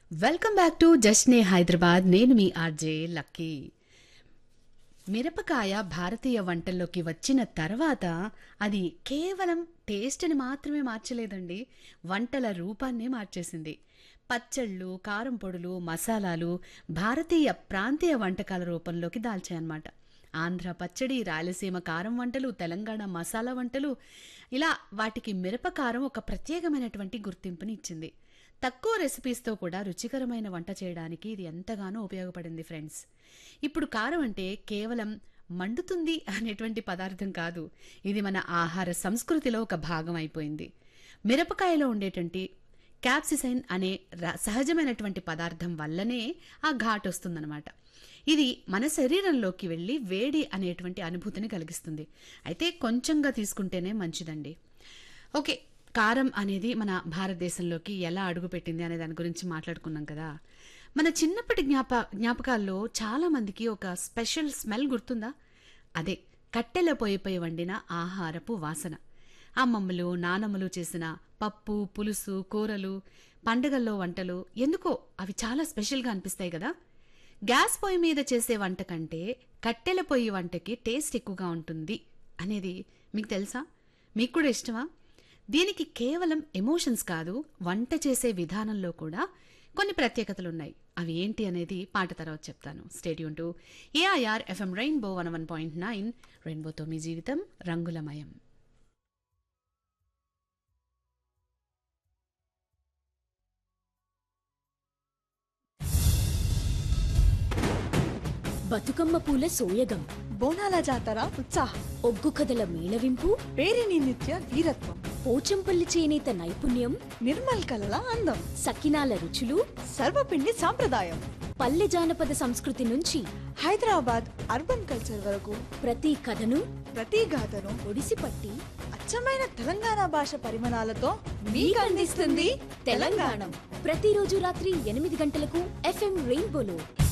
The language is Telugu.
వెల్కమ్ బ్యాక్ టు జస్నే హైదరాబాద్ నేను మీ ఆర్జే లక్కీ మిరపకాయ భారతీయ వంటల్లోకి వచ్చిన తర్వాత అది కేవలం టేస్ట్ని మాత్రమే మార్చలేదండి వంటల రూపాన్నే మార్చేసింది పచ్చళ్ళు కారం పొడులు మసాలాలు భారతీయ ప్రాంతీయ వంటకాల రూపంలోకి దాల్చాయన్నమాట ఆంధ్ర పచ్చడి రాయలసీమ కారం వంటలు తెలంగాణ మసాలా వంటలు ఇలా వాటికి మిరపకారం ఒక ప్రత్యేకమైనటువంటి గుర్తింపుని ఇచ్చింది తక్కువ రెసిపీస్తో కూడా రుచికరమైన వంట చేయడానికి ఇది ఎంతగానో ఉపయోగపడింది ఫ్రెండ్స్ ఇప్పుడు కారం అంటే కేవలం మండుతుంది అనేటువంటి పదార్థం కాదు ఇది మన ఆహార సంస్కృతిలో ఒక భాగం అయిపోయింది మిరపకాయలో ఉండేటువంటి క్యాప్సిసైన్ అనే ర- సహజమైనటువంటి పదార్థం వల్లనే ఆ ఘాట్ వస్తుందన్నమాట ఇది మన శరీరంలోకి వెళ్ళి వేడి అనేటువంటి అనుభూతిని కలిగిస్తుంది అయితే కొంచెంగా తీసుకుంటేనే మంచిదండి ఓకే కారం అనేది మన భారతదేశంలోకి ఎలా అడుగుపెట్టింది అనే దాని గురించి మాట్లాడుకున్నాం కదా మన చిన్నప్పటి జ్ఞాప జ్ఞాపకాల్లో చాలా మందికి ఒక స్పెషల్ స్మెల్ గుర్తుందా అదే కట్టెల పొయ్యిపై వండిన ఆహారపు వాసన అమ్మమ్మలు నానమ్మలు చేసిన పప్పు పులుసు కూరలు పండగల్లో వంటలు ఎందుకో అవి చాలా స్పెషల్గా అనిపిస్తాయి కదా గ్యాస్ పొయ్యి మీద చేసే వంట కంటే కట్టెల పొయ్యి వంటకి టేస్ట్ ఎక్కువగా ఉంటుంది అనేది మీకు తెలుసా మీకు కూడా ఇష్టమా దీనికి కేవలం ఎమోషన్స్ కాదు వంట చేసే విధానంలో కూడా కొన్ని ప్రత్యేకతలు ఉన్నాయి అవి ఏంటి అనేది పాట తర్వాత చెప్తాను stay tuned to AIR FM rainbow one one point nine రెయిన్బోతో మీ జీవితం రంగులమయం బతుకమ్మ పూల సోయగం బోనాల జాతర ఉత్సాహం ఒగ్గు కథల మేళవింపు పేరిని నిత్య వీరత్వం పోచంపల్లి చేనేత నైపుణ్యం నిర్మల్ కలల అందం సకినాల రుచులు సర్వపిండి సాంప్రదాయం పల్లె జానపద సంస్కృతి నుంచి హైదరాబాద్ అర్బన్ కల్చర్ వరకు ప్రతి కథను ప్రతి గాథను ఒడిసిపట్టి అచ్చమైన తెలంగాణ భాష పరిమాణాలతో మీకు అందిస్తుంది తెలంగాణ ప్రతిరోజు రాత్రి ఎనిమిది గంటలకు ఎఫ్ఎం రెయిన్బోలో